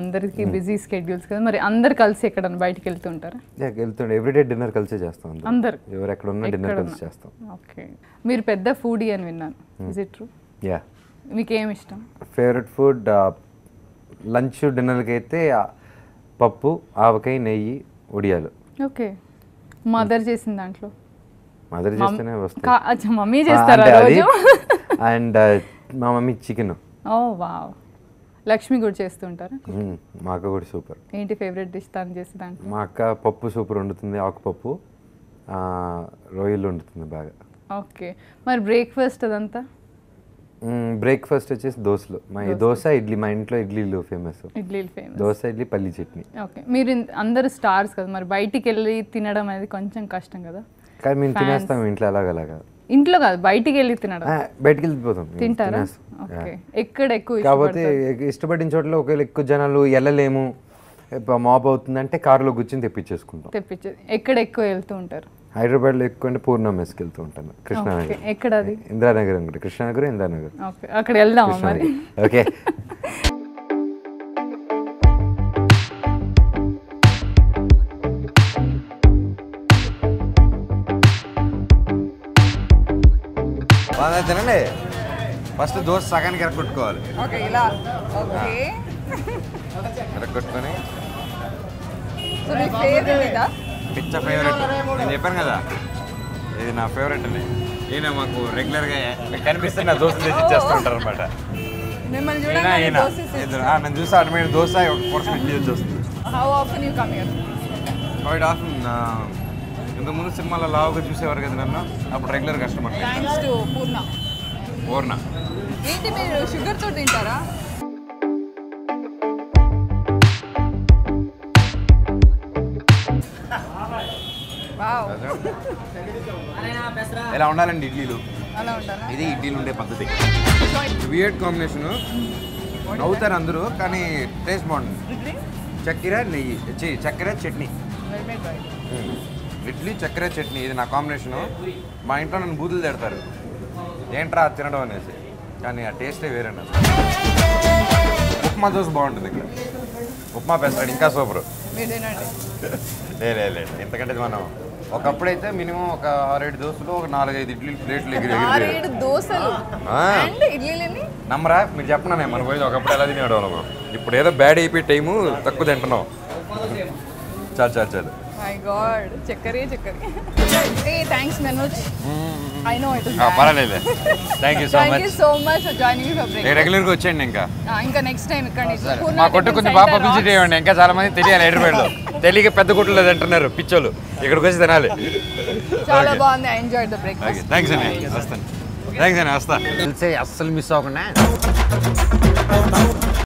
అందరికీ busy schedules కదా మరి అందరు కలిసి ఎక్కడన్నా బయటికి వెళ్తుంటారా యా వెళ్తుండే ఎవ్రీడే డిన్నర్ కలిసే చేస్తాం అందరం. అందరు ఎవరు ఎక్కడ ఉన్నా డిన్నర్ కలిసి చేస్తాం ఓకే మీరు పెద్ద ఫుడీ అని విన్నాను ఇస్ ఇట్ ట్రూ యా మీకు ఏమి ఇష్టం ఫేవరెట్ ఫుడ్ లంచ్ డిన్నర్కి అయితే ఆ, పప్పు ఆవకాయ నెయ్యి ఉడియాలు ఓకే మదర్ చేసిన దాంట్లో మదర్ చేస్తేనే వస్తాయి కా- అచ్చా, మమ్మీ చేస్తారా అంటే అది రోజు అండ్ మా mummy chicken oh wow Lakshmi కూడా చేస్తుంటారా మా అక్క కూడా సూపర్ ఏంటి ఫేవరెట్ డిష్ తను చేసే దాంట్లో మా అక్క పప్పు సూపర్ వండుతుంది ఆకుపప్పు ఆ, రొయ్యలు వండుతుంది బాగా ఓకే మరి బ్రేక్ఫాస్ట్ అదంతా బ్రేక్ఫాస్ట్ వచ్చేసి దోశలు మా ఈ దోశ ఇడ్లీ మా ఇంట్లో ఇడ్లీలు ఫేమస్ ఇడ్లీలు ఫేమస్ దోశ ఇడ్లీ పల్లి చట్నీ ఓకే మీరు ఇన్- అందరు స్టార్స్ కదా మరి బయటికి వెళ్ళి తినడం అనేది కొంచెం కష్టం కదా కానీ మేము తినేస్తాం ఇంట్లో అలాగలాగా ఇంట్లో కాదు బయటికి వెళ్ళి తినడం ఆ, బయటికి వెళ్ళిపోతాం మేము తింటారా తినేస్తాం. ఓకే ఎక్కడ ఎక్కువ కాకపోతే ఇష్టపడిన చోట్ల ఒకవేళ ఎక్కువ జనాలు వెళ్ళలేము మాప్ అవుతుందంటే కారులో కూర్చొని తెప్పించేసుకుంటాం తెప్పించే ఎక్కడ ఎక్కువ వెళ్తూ ఉంటారు హైదరాబాద్లో ఎక్కువ అంటే పూర్ణ మెస్కి వెళ్తూ ఉంటాను ఓకే కృష్ణానగర్ ఎక్కడ అది ఇందిరానగర్ అనుకుంటే కృష్ణానగర్ ఇందిరానగర్ ఓకే అక్కడ వెళ్దామా మరి ఓకే బాగా తినండి ఫస్ట్ దోశ సగానికి ఎరగొట్టుకోవాలి ఓకే ఇలా ఓకే ఎరగొట్టుకొని సో మీ ఫేవరెట్ ఇదా పిచ్చ ఫేవరెట్ నేను చెప్పాను కదా ఇది నా ఫేవరెట్ అని ఈయన మాకు రెగ్యులర్గా కనిపిస్తే నా దోశ తెచ్చి ఇచ్చేస్తూ ఉంటారు అనమాట మిమ్మల్ని ఈయన చూడగానే ఈయన దోశ ఇద్దరు. ఆ, నేను చూసి ఆటోమేటిక్ దోశ ఒక పోర్షన్ ఇడ్లీ వచ్చి వస్తుంది how often you come here quite of ఇంతకుముందు సినిమాలో లావుగా చూసేవారు కదా నన్ను అప్పుడు regular customer thanks to Purna Purna ఏంటి మీరు షుగర్ తో తింటారా వావ్ ఇలా ఉండాలండి ఇడ్లీలు అలా ఉంటారా ఇది ఇడ్లీలు ఉండే పద్ధతి వియర్డ్ కాంబినేషన్ నవ్వుతారు అందరూ కానీ టేస్ట్ బాగుంటుంది చక్కెర నెయ్యి ఛీ, చక్కెర చట్నీ ఇడ్లీ చక్కెర చట్నీ ఇది నా కాంబినేషను మా ఇంట్లో నన్ను బూతులు తిడతారు ఏంట్రా అది తినడం అనేసి కానీ ఆ టేస్టే వేరే నాకు ఉప్మా దోశ బాగుంటుంది ఇక్కడ ఉప్మా పెసరాడు ఇంకా సూపర్ మీరు తినండి లే లే, లే ఎందుకంటే ఇది మనం ఒకప్పుడైతే మినిమం ఒక ఆరేడు దోశలు ఒక నాలుగైదు ఇడ్లీ ప్లేట్లు ఎగిరి ఎగిరి ఆరేడు దోశలు ఆ. అండ్ ఇడ్లీలని నమ్మరా మీరు చెప్పనా మన పోయి ఒకప్పుడు ఎలా తినేవాడు ఇప్పుడు ఏదో బ్యాడ్ అయిపోయి టైము తక్కువ తింటున్నాం చాలు చాలు చాలు మై గాడ్ చక్కెరే చక్కెర ఏ thanks Manoj I know it ఆ, పర్వాలేదు thank you so thank much you so much for joining for break రెగ్యులర్గా వచ్చేయండి ఇంకా ఇంకా నెక్స్ట్ టైం ఇక్కడ నుంచి పూర్ణ మా కొట్టు టిఫిన్ కొంచెం బాగా సెంటర్ పబ్లిసిటీ ఇవ్వండి ఇంకా చాలా మంది తెలియాలి హైదరాబాద్లో తెలియక పెద్ద గుట్లు తింటున్నారు పిచ్చోళ్ళు ఇక్కడికి వచ్చి తినాలి చాలా బాగుంది I enjoy the breakfast okay thanks అండి వస్తాను థ్యాంక్స్ అండి వస్తా తెలిసే అస్సలు మిస్ అవ్వకుండా